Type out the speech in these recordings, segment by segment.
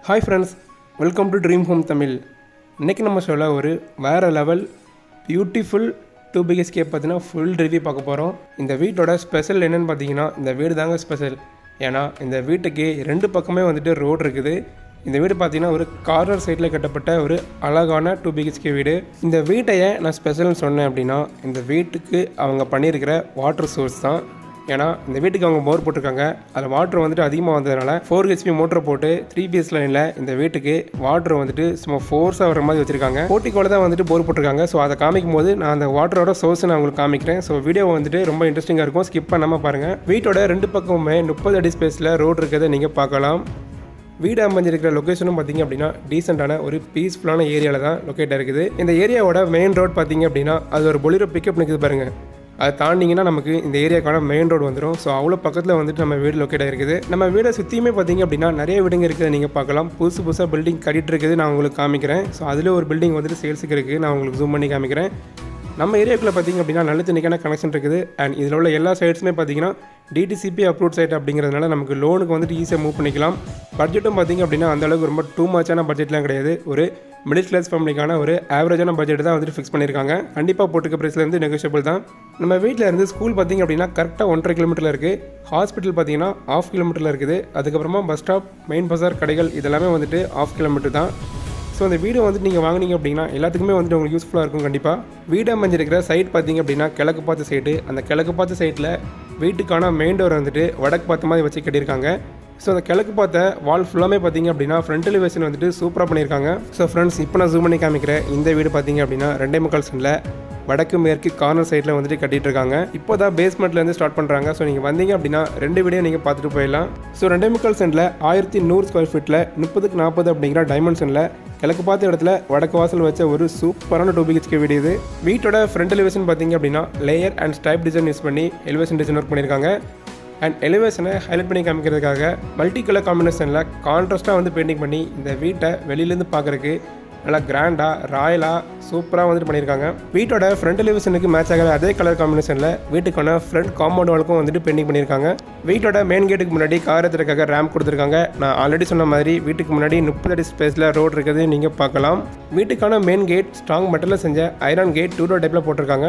hi friends welcome to dream home Tamil இன்றைக்கி நம்ம சொல்ல ஒரு வேறு லெவல் பியூட்டிஃபுல் டூ பிஹெச்கே பார்த்தீங்கன்னா ஃபுல் ரிவ்யூ பார்க்க போகிறோம் இந்த வீட்டோட ஸ்பெஷல் என்னென்னு பார்த்தீங்கன்னா இந்த வீடு தாங்க ஸ்பெஷல் ஏன்னா இந்த வீட்டுக்கு ரெண்டு பக்கமே வந்துட்டு ரோடு இருக்குது இந்த வீடு பார்த்தீங்கன்னா ஒரு கார்னர் சைடில் கட்டப்பட்ட ஒரு அழகான டூ பிஹெச்கே வீடு இந்த வீட்டையே நான் ஸ்பெஷல்னு சொன்னேன் அப்படின்னா இந்த வீட்டுக்கு அவங்க பண்ணியிருக்கிற வாட்டர் சோர்ஸ் தான் ஏன்னா இந்த வீட்டுக்கு அவங்க போர் போட்டிருக்காங்க அதில் வாட்டர் வந்துட்டு அதிகமாக வந்ததுனால ஃபோர் ஹெச்பி மோட்டர் போட்டு த்ரீ பிஎஸ் லைனில் இந்த வீட்டுக்கு வாட்டர் வந்துட்டு சும்மா ஃபோர்ஸாக வர மாதிரி வச்சிருக்காங்க போட்டிக்கோட தான் வந்துட்டு போர் போட்டிருக்காங்க ஸோ அதை காமிக்கும் போது நான் அந்த வாட்டரோட சோர்ஸ் நான் உங்களுக்கு காமிக்கிறேன் ஸோ வீடியோ வந்துட்டு ரொம்ப இன்ட்ரெஸ்டிங்காக இருக்கும் ஸ்கிப் பண்ணாமல் பாருங்கள் வீட்டோட ரெண்டு பக்கமுமே முப்பது அடி ஸ்பேஸில் ரோடு இருக்கிறத நீங்கள் பார்க்கலாம் வீடு அமைஞ்சிருக்கிற லொக்கேஷனும் பார்த்தீங்க அப்படின்னா டீசெண்டான ஒரு பீஸ்ஃபுல்லான ஏரியாவில் தான் லொக்கேட் இருக்குது இந்த ஏரியாவோட மெயின் ரோட் பார்த்தீங்க அப்படின்னா அது ஒரு பொலிரோ பிக்கப் நிற்குது பாருங்க அதை தாண்டிங்கன்னா நமக்கு இந்த ஏரியாக்கான மெயின் ரோடு வந்துடும் ஸோ அவ்வளோ பக்கத்தில் வந்துட்டு நம்ம வீடு லொக்கேட் ஆயிருக்குது நம்ம வீடை சுற்றியுமே பார்த்தீங்க அப்படின்னா நிறைய வீடுங்க இருக்குது நீங்கள் பார்க்கலாம் புதுசு புதுசாக பில்டிங் கட்டிட்டு இருக்குது நான் உங்களுக்கு காமிக்கிறேன் ஸோ அதில் ஒரு பில்டிங் வந்துட்டு சேல்ஸுக்கு இருக்குது நான் உங்களுக்கு ஜூம் பண்ணி காமிக்கிறேன் நம்ம ஏரியாக்குள்ளே பார்த்தீங்க அப்படின்னா நல்ல தண்ணிக்கான கனெக்ஷன் இருக்குது அண்ட் இதில் உள்ள எல்லா சைட்ஸுமே பார்த்தீங்கன்னா டிடிசிபி அப்ரூவ் சைட் அப்படிங்கிறதுனால நமக்கு லோனுக்கு வந்துட்டு ஈஸியாக மூவ் பண்ணிக்கலாம் பட்ஜெட்டும் பார்த்தீங்க அப்படின்னா அந்த அளவுக்கு ரொம்ப டூ மச்சான பட்ஜெட்லாம் கிடையாது ஒரு மிடில் கிளாஸ் ஃபேமிலிக்கான ஒரு ஆவரேஜான பட்ஜெட் தான் வந்துட்டு ஃபிக்ஸ் பண்ணியிருக்காங்க கண்டிப்பாக போட்டுக்க ப்ரைஸ்லேருந்து நெகோஷியபிள் தான் நம்ம வீட்டில் இருந்து ஸ்கூல் பார்த்தீங்க அப்படின்னா கரெக்டாக ஒன்றரை கிலோமீட்டரில் இருக்குது ஹாஸ்பிட்டல் பார்த்தீங்கன்னா ஆஃப் கிலோமீட்டரில் இருக்குது அதுக்கப்புறமா பஸ் ஸ்டாப் மெயின் பஸார் கடைகள் இதெல்லாமே வந்துட்டு ஆஃப் கிலோமீட்டர் தான் ஸோ அந்த வீடு வந்துட்டு நீங்கள் வாங்குனீங்க அப்படின்னா எல்லாத்துக்குமே வந்துட்டு உங்களுக்கு யூஸ்ஃபுல்லாக இருக்கும் கண்டிப்பாக வீடு அமைஞ்சிருக்கிற சைட் பார்த்தீங்க அப்படின்னா கிழக்கு பார்த்த சைடு அந்த கிழக்கு பார்த்த சைட்டில் வீட்டுக்கான மெயின் டோர் வந்துட்டு வடக்கு பார்த்த மாதிரி வச்சு கட்டியிருக்காங்க ஸோ அந்த கிழக்கு பார்த்த வால் ஃபுல்லாமே பார்த்தீங்க அப்படின்னா ஃப்ரண்ட் எலிவேஷன் வந்துட்டு சூப்பராக பண்ணியிருக்காங்க ஸோ ஃப்ரெண்ட்ஸ் இப்போ நான் ஜூம் பண்ணி காமிக்கிறேன் இந்த வீடு பார்த்தீங்க அப்படின்னா ரெண்டே முக்கால் சென்டில் வடக்கு மேற்கு கார்னர் சைடில் வந்துட்டு கட்டிட்டு இருக்காங்க இப்போ தான் பேஸ்மெண்ட்லேருந்து ஸ்டார்ட் பண்ணுறாங்க ஸோ நீங்கள் வந்தீங்க அப்படின்னா ரெண்டு வீடியோ நீங்கள் பார்த்துட்டு போயிடலாம் ஸோ ரெண்டே முக்கால் சென்டில் ஆயிரத்தி நூறு ஸ்கொயர் ஃபீட்டில் முப்பதுக்கு நாற்பது அப்படிங்கிற டைமென்ஷனில் கிழக்கு பார்த்த இடத்துல வடக்கு வாசல் வச்ச ஒரு சூப்பரான டூ பிஹெச்கே வீடு இது வீட்டோட ஃப்ரண்ட் எலிவேஷன் பார்த்தீங்க அப்படின்னா layer and stripe design use பண்ணி எலிவேஷன் டிசைன் ஒர்க் பண்ணியிருக்காங்க அண்ட் எலிவேஷனை ஹைலைட் பண்ணி காமிக்கிறதுக்காக மல்டி கலர் காம்பினேஷனில் கான்ட்ராஸ்ட்டாக வந்து பெயிண்டிங் பண்ணி இந்த வீட்டை வெளியிலேருந்து பார்க்குறக்கு நல்லா கிராண்டாக ராயலாக சூப்பராக வந்துட்டு பண்ணியிருக்காங்க வீட்டோட ஃப்ரண்ட் எலிவேஷனுக்கு மேட்ச் ஆகிற அதே கலர் காம்பினேஷனில் வீட்டுக்கான ஃப்ரண்ட் காம்பவுண்ட் வாலுக்கும் வந்துட்டு பெயிண்டிங் பண்ணியிருக்காங்க வீட்டோட மெயின் கேட்டுக்கு முன்னாடி கார் ஏற்றுறதுக்காக ரேம்ப் கொடுத்துருக்காங்க நான் ஆல்ரெடி சொன்ன மாதிரி வீட்டுக்கு முன்னாடி முப்பது அடி ஸ்பேஸில் ரோடு இருக்குது நீங்கள் பார்க்கலாம் வீட்டுக்கான மெயின் கேட் ஸ்ட்ராங் மெட்டலில் செஞ்ச ஐரன் கேட் டூ டோர் டைப்பில் போட்டிருக்காங்க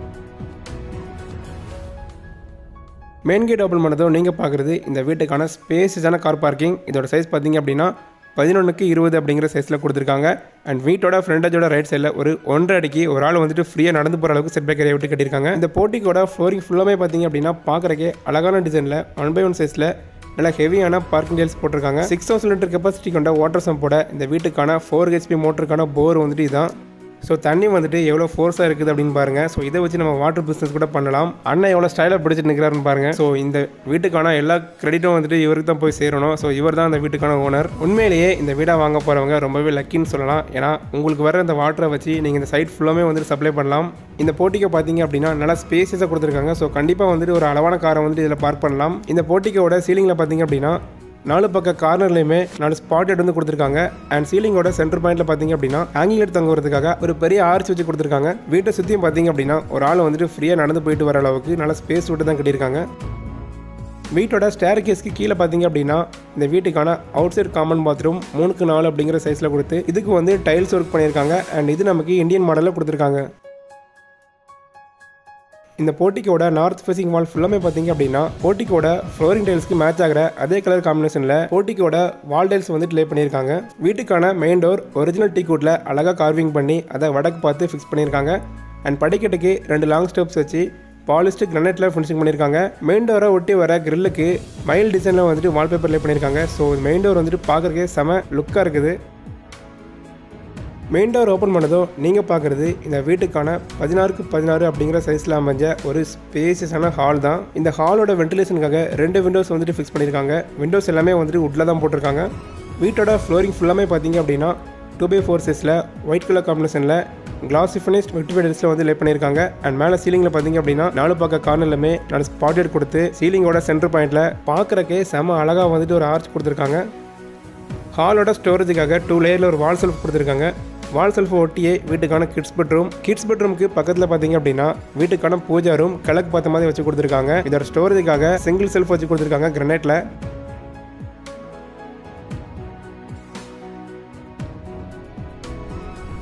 மெயின் கேட் ஓப்பன் பண்ணதும் நீங்கள் பார்க்குறது இந்த வீட்டுக்கான ஸ்பேஸஸான கார் பார்க்கிங் இதோட சைஸ் பார்த்தீங்க அப்படின்னா பதினொன்றுக்கு இருபது அப்படிங்கிற சைஸில் கொடுத்துருக்காங்க அண்ட் வீட்டோட ஃப்ரண்டேஜோட ரைட் சைடில் ஒரு ஒன்றரை அடிக்கு ஒரு ஆள் வந்துட்டு ஃப்ரீயாக நடந்து போகிற அளவுக்கு செட் பேக் ஏரியா விட்டு கட்டியிருக்காங்க இந்த போட்டிக்கோட ஃப்ளோரிங் ஃபுல்லாமே பார்த்தீங்க அப்படின்னா பார்க்குறக்கே அழகான டிசைனில் ஒன் பை ஒன் சைஸில் நல்லா ஹெவியான பார்க்கிங் டேல்ஸ் போட்டிருக்காங்க சிக்ஸ் தௌசண்ட் லிட்டர் கெப்பாசிட்டி கொண்ட வாட்டர் சம்போட இந்த வீட்டுக்கான ஃபோர் ஹெச்பி மோட்டருக்கான போர் வந்துட்டு இதுதான் ஸோ தண்ணி வந்துட்டு எவ்வளோ ஃபோர்ஸாக இருக்குது அப்படின்னு பாருங்கள் ஸோ இதை வச்சு நம்ம வாட்டர் பிஸ்னஸ் கூட பண்ணலாம் அண்ணன் எவ்வளோ ஸ்டைலாக பிடிச்சிட்டு நிற்கிறாருன்னு பாருங்கள் ஸோ இந்த வீட்டுக்கான எல்லா கிரெடிட்டும் வந்துட்டு இவருக்கு தான் போய் சேரணும் ஸோ இவர் தான் அந்த வீட்டுக்கான ஓனர் உண்மையிலேயே இந்த வீடாக வாங்க போகிறவங்க ரொம்பவே லக்கின்னு சொல்லலாம் ஏன்னா உங்களுக்கு வர இந்த வாட்டரை வச்சு நீங்கள் இந்த சைட் ஃபுல்லாமே வந்துட்டு சப்ளை பண்ணலாம் இந்த போட்டிக்கை பார்த்தீங்க அப்படின்னா நல்லா ஸ்பேஸஸாக கொடுத்துருக்காங்க ஸோ கண்டிப்பாக வந்துட்டு ஒரு அளவான காரை வந்துட்டு இதில் பார்க் பண்ணலாம் இந்த போட்டிக்கோட சீலிங்கில் பார்த்தீங்க அப்படின்னா நாலு பக்க கார்னர்லையுமே நாலு ஸ்பாட் வந்து கொடுத்துருக்காங்க அண்ட் சீலிங்கோட சென்டர் பாயிண்ட்ல பார்த்தீங்க அப்படின்னா ஹேங்கிங் தங்குறதுக்காக ஒரு பெரிய ஆர்ச் வச்சு கொடுத்துருக்காங்க வீட்டை சுற்றியும் பார்த்தீங்க அப்படின்னா ஒரு ஆள் வந்துட்டு ஃப்ரீயாக நடந்து போயிட்டு வர அளவுக்கு நல்ல ஸ்பேஸ் விட்டு தான் கட்டியிருக்காங்க வீட்டோட ஸ்டேர் கேஸ்க்கு கீழே பார்த்தீங்க அப்படின்னா இந்த வீட்டுக்கான அவுட் சைட் காமன் பாத்ரூம் மூணுக்கு நாலு அப்படிங்கிற சைஸில் கொடுத்து இதுக்கு வந்து டைல்ஸ் ஒர்க் பண்ணியிருக்காங்க அண்ட் இது நமக்கு இந்தியன் மாடலில் கொடுத்துருக்காங்க இந்த போட்டிக்கோட நார்த் ஃபேசிங் வால் ஃபுல்லாமே பார்த்தீங்க அப்படின்னா போட்டிக்கோட ஃப்ளோரிங் டைல்ஸ்க்கு மேட்ச் ஆகிற அதே கலர் காம்பினேஷனில் போட்டிக்கோட வால் டைல்ஸ் வந்துட்டு லே பண்ணியிருக்காங்க வீட்டுக்கான மெயின் டோர் ஒரிஜினல் டீ கூட்டில் அழகாக கார்விங் பண்ணி அதை வடக்கு பார்த்து ஃபிக்ஸ் பண்ணியிருக்காங்க அண்ட் படிக்கட்டுக்கு ரெண்டு லாங் ஸ்டெப்ஸ் வச்சு பாலிஸ்ட் கிரனைட்டில் ஃபினிஷிங் பண்ணியிருக்காங்க மெயின் டோரை ஒட்டி வர கிரில்லுக்கு மைல் டிசைனில் வந்துட்டு வால்பேப்பர் லே பண்ணியிருக்காங்க ஸோ மெயின் டோர் வந்துட்டு பார்க்குறக்கே செம லுக்காக இருக்குது மெயின் டோர் ஓப்பன் பண்ணதும் நீங்கள் பார்க்குறது இந்த வீட்டுக்கான பதினாறுக்கு பதினாறு அப்படிங்கிற சைஸில் அமைஞ்ச ஒரு ஸ்பேசியஸான ஹால் தான் இந்த ஹாலோட வென்டிலேஷனுக்காக ரெண்டு விண்டோஸ் வந்துட்டு ஃபிக்ஸ் பண்ணியிருக்காங்க விண்டோஸ் எல்லாமே வந்துட்டு உட்டில் தான் போட்டிருக்காங்க வீட்டோட ஃப்ளோரிங் ஃபுல்லாமே பார்த்தீங்க அப்படின்னா டூ பை ஃபோர் சைஸில் ஒயிட் கலர் காம்பினேஷனில் கிளாசி ஃபினிஷ்ட் வெட்டிஃபைடல்ஸில் வந்து லே பண்ணியிருக்காங்க அண்ட் மேலே சீலிங்கில் பார்த்தீங்க அப்படின்னா நாலு பக்க கார்னர்லுமே நாலு ஸ்பாட்டட் கொடுத்து சீலிங்கோட சென்டர் பாயிண்ட்டில் பார்க்குறக்கே செம அழகாக வந்துட்டு ஒரு ஆர்ச் கொடுத்துருக்காங்க ஹாலோட ஸ்டோரேஜுக்காக டூ லேயரில் ஒரு வால் செல்ஃப் கொடுத்துருக்காங்க வால் செல்ஃப் ஒட்டியே வீட்டுக்கான கிட்ஸ் பெட்ரூம் கிட்ஸ் பெட்ரூமுக்கு பக்கத்தில் பார்த்தீங்க அப்படின்னா வீட்டுக்கான பூஜா ரூம் கிழக்கு பார்த்த மாதிரி வச்சு கொடுத்துருக்காங்க இதோட ஸ்டோரேஜுக்காக சிங்கிள் செல்ஃப் வச்சு கொடுத்துருக்காங்க கிரனைட்டில்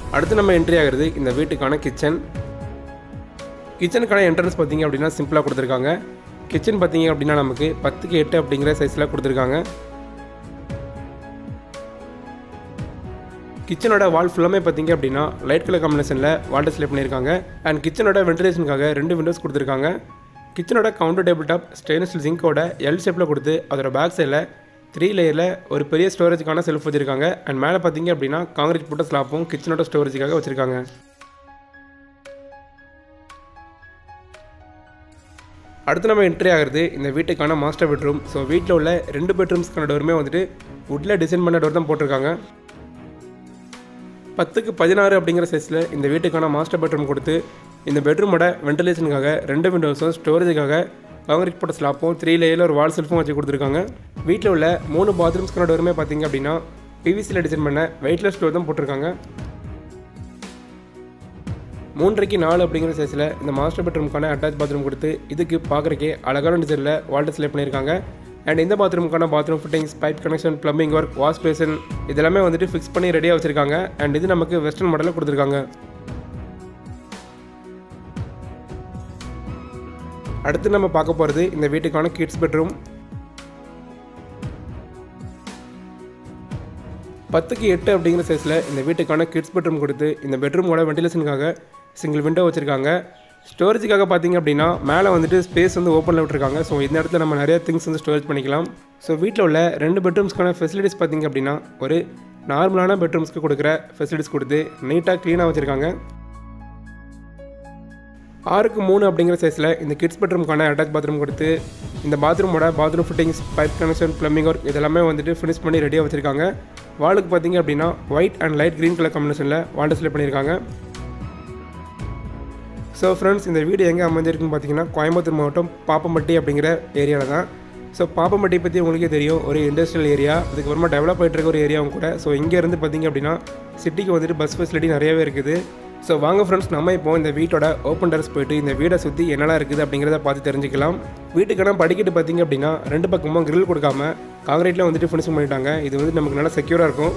அடுத்து நம்ம என்ட்ரி ஆகிறது இந்த வீட்டுக்கான கிச்சன் கிச்சனுக்கான என்ட்ரன்ஸ் பார்த்தீங்க அப்படின்னா சிம்பிளாக கொடுத்துருக்காங்க கிச்சன் பார்த்தீங்க அப்படின்னா நமக்கு பத்துக்கு எட்டு அப்படிங்கிற சைஸில் கொடுத்துருக்காங்க கிச்சனோட வால் ஃபுல்லாமே பார்த்தீங்க அப்படின்னா லைட் கலர் காம்பினேஷனில் வால் டிஸ்பிளே பண்ணியிருக்காங்க அண்ட் கிச்சனோட வென்டிலேஷனுக்காக ரெண்டு விண்டோஸ் கொடுத்துருக்காங்க கிச்சனோட counter table top stainless steel ஜிங்கோட எல் ஷேப்பில் கொடுத்து அதோட பேக் சைடில் த்ரீ லேயரில் ஒரு பெரிய ஸ்டோரேஜுக்கான செல்ஃப் வச்சுருக்காங்க அண்ட் மேலே பார்த்தீங்க அப்படின்னா காங்கிரீட் போட்ட ஸ்லாப்பும் கிச்சனோட ஸ்டோரேஜுக்காக வச்சுருக்காங்க அடுத்து நம்ம என்ட்ரி ஆகிறது இந்த வீட்டுக்கான மாஸ்டர் பெட்ரூம் ஸோ வீட்டில் உள்ள ரெண்டு பெட்ரூம்ஸ்க்கான டோருமே வந்துட்டு வுட்டில் டிசைன் பண்ண டோர் தான் போட்டிருக்காங்க பத்துக்கு பதினாறு அப்படிங்கிற சைஸில் இந்த வீட்டுக்கான மாஸ்டர் பெட்ரூம் கொடுத்து இந்த பெட்ரூமோட வென்டிலேஷனுக்காக ரெண்டு விண்டோஸும் ஸ்டோரேஜுக்காக காங்கிரீட் போட்ட ஸ்லாப்பும் த்ரீ லேயரில் ஒரு வால் செல்ஃபும் வச்சு கொடுத்துருக்காங்க வீட்டில் உள்ள மூணு பாத்ரூம்ஸ்க்கான டோருமே பார்த்தீங்க அப்படின்னா பிவிசியில் டிசைன் பண்ண வெயிட்லெஸ் டோர் தான் போட்டிருக்காங்க மூன்றைக்கு நாலு அப்படிங்கிற சைஸில் இந்த மாஸ்டர் பெட்ரூமுக்கான அட்டாச் பாத்ரூம் கொடுத்து இதுக்கு பார்க்குறக்கே அழகான டிசைனில் வால் டிஸ்பிளே பண்ணியிருக்காங்க அண்ட் இந்த பாத்ரூமுக்கான bathroom fittings pipe connection plumbing work wash basin இதெல்லாமே வந்துட்டு ஃபிக்ஸ் பண்ணி ரெடியாக வச்சுருக்காங்க அண்ட் இது நமக்கு வெஸ்டர்ன் மாடலில் கொடுத்துருக்காங்க அடுத்து நம்ம பார்க்க போகிறது இந்த வீட்டுக்கான கிட்ஸ் பெட்ரூம் பத்துக்கு எட்டு அப்படிங்கிற சைஸில் இந்த வீட்டுக்கான கிட்ஸ் பெட்ரூம் கொடுத்து இந்த பெட்ரூமோட வென்டிலேஷனுக்காக சிங்கிள் விண்டோ வச்சுருக்காங்க ஸ்டோரேஜுக்காக பார்த்தீங்க அப்படின்னா மேலே வந்துட்டு ஸ்பேஸ் வந்து ஓப்பனில் விட்டுருக்காங்க ஸோ இந்த இடத்துல நம்ம நிறைய திங்ஸ் வந்து ஸ்டோரேஜ் பண்ணிக்கலாம் ஸோ வீட்டில் உள்ள ரெண்டு பெட்ரூம்ஸ்க்கான ஃபெசிலிட்டிஸ் பார்த்தீங்க அப்படின்னா ஒரு நார்மலான பெட்ரூம்ஸ்க்கு கொடுக்குற ஃபெசிலிட்டிஸ் கொடுத்து நீட்டாக க்ளீனாக வச்சுருக்காங்க ஆறுக்கு மூணு அப்படிங்கிற சைஸில் இந்த கிட்ஸ் பெட்ரூம்க்கான அட்டாச் பாத்ரூம் கொடுத்து இந்த பாத்ரூமோட bathroom fittings pipe connection plumbing work இதெல்லாமே வந்துட்டு ஃபினிஷ் பண்ணி ரெடியாக வச்சுருக்காங்க வாலுக்கு பார்த்தீங்க அப்படின்னா white and light green colour காம்பினேஷனில் வால் டிஸ்பிளே பண்ணியிருக்காங்க ஸோ ஃப்ரெண்ட்ஸ் இந்த வீடு எங்கே அமைஞ்சிருக்குன்னு பார்த்தீங்கன்னா கோயம்புத்தூர் மாவட்டம் பாப்பம்பட்டி அப்படிங்கிற ஏரியாவில் தான் ஸோ பாப்பம்பட்டி பற்றி உங்களுக்கே தெரியும் ஒரு இண்டஸ்ட்ரியல் ஏரியா அதுக்கப்புறமா டெவலப் ஆகிட்டு இருக்க ஒரு ஏரியாவும் கூட ஸோ இங்கேருந்து பார்த்தீங்க அப்படின்னா சிட்டிக்கு வந்துட்டு பஸ் ஃபெசிலிட்டி நிறையவே இருக்குது ஸோ வாங்க ஃப்ரெண்ட்ஸ் நம்ம இப்போ இந்த வீட்டோட ஓப்பன் டெரஸ் போயிட்டு இந்த வீடை சுற்றி என்னெல்லாம் இருக்குது அப்படிங்கிறத பார்த்து தெரிஞ்சுக்கலாம் வீட்டுக்கான படிக்கட்டு பார்த்தீங்க அப்படின்னா ரெண்டு பக்கமும் grill கொடுக்காம காங்கிரீட்டில் வந்துட்டு ஃபினிஷிங் பண்ணிட்டாங்க இது வந்து நமக்கு நல்லா செக்யூராக இருக்கும்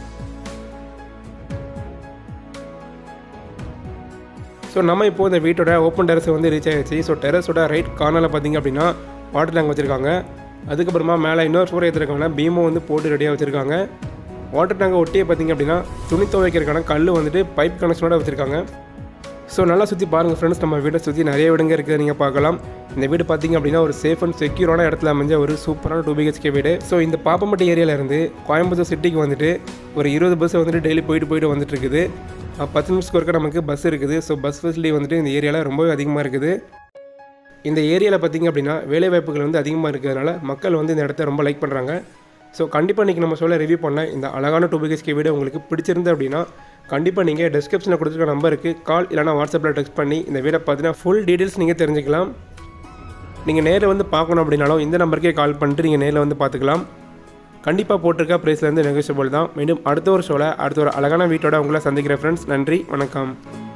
ஸோ நம்ம இப்போ இந்த வீட்டோட ஓப்பன் டெரஸ் வந்து ரீச் ஆகிடுச்சு ஸோ டெரஸோட ரைட் கார்னரில் பார்த்தீங்க அப்படின்னா வாட்டர் டேங்க் வச்சுருக்காங்க அதுக்கப்புறமா மேலே இன்னொரு ஃப்ளோர் ஏற்றிருக்காங்கன்னா பீமும் வந்து போட்டு ரெடியாக வச்சுருக்காங்க வாட்டர் டேங்கை ஒட்டியே பார்த்தீங்க அப்படின்னா துணி துவைக்கிறதுக்கான கல் வந்துட்டு பைப் கனெக்ஷனோட வச்சுருக்காங்க ஸோ நல்லா சுற்றி பாருங்கள் ஃப்ரெண்ட்ஸ் நம்ம வீட்டை சுற்றி நிறைய வீடுங்க இருக்குது நீங்கள் பார்க்கலாம் இந்த வீடு பார்த்தீங்க அப்படின்னா ஒரு சேஃப் அண்ட் செக்யூரான இடத்துல அமைஞ்ச ஒரு சூப்பரான டூ பிஹெச்கே வீடு ஸோ இந்த பாப்பம்பட்டி ஏரியாவிலேருந்து கோயம்புத்தூர் சிட்டிக்கு வந்துட்டு ஒரு இருபது பஸ் வந்துட்டு டெய்லி போயிட்டு போயிட்டு வந்துட்டு இருக்குது அஹ் பத்து நிமிஷத்துக்கு ஒருக்க நமக்கு பஸ் இருக்குது ஸோ பஸ் ஃபெசிலிட்டி வந்துட்டு இந்த ஏரியாவில் ரொம்பவே அதிகமாக இருக்குது இந்த ஏரியாவில் பார்த்தீங்க அப்படின்னா வேலைவாய்ப்புகள் வந்து அதிகமாக இருக்கிறதுனால மக்கள் வந்து இந்த இடத்த ரொம்ப லைக் பண்ணுறாங்க ஸோ கண்டிப்பாக இன்றைக்கி நம்ம சொல்ல ரிவ்யூ பண்ண இந்த அழகான டூ பிஹெச்கே வீடியோ உங்களுக்கு பிடிச்சிருந்து அப்படின்னா கண்டிப்பாக நீங்கள் டிஸ்கிரிப்ஷனில் கொடுத்துருக்க நம்பருக்கு கால் இல்லைனா வாட்ஸ்அப்பில் டெக்ஸ்ட் பண்ணி இந்த வீடை பார்த்தீங்கன்னா ஃபுல் டீட்டெயில்ஸ் நீங்கள் தெரிஞ்சுக்கலாம் நீங்கள் நேரில் வந்து பார்க்கணும் அப்படின்னாலும் இந்த நம்பருக்கே கால் பண்ணிட்டு நீங்கள் நேரில் வந்து பார்த்துக்கலாம் கண்டிப்பாக போட்டிருக்க ப்ரைஸ்லேருந்து நெகோஷியபிள் தான் மீண்டும் அடுத்த ஒரு ஷோவில் அடுத்த ஒரு அழகான வீட்டோட உங்களை சந்திக்கிற ஃப்ரெண்ட்ஸ் நன்றி வணக்கம்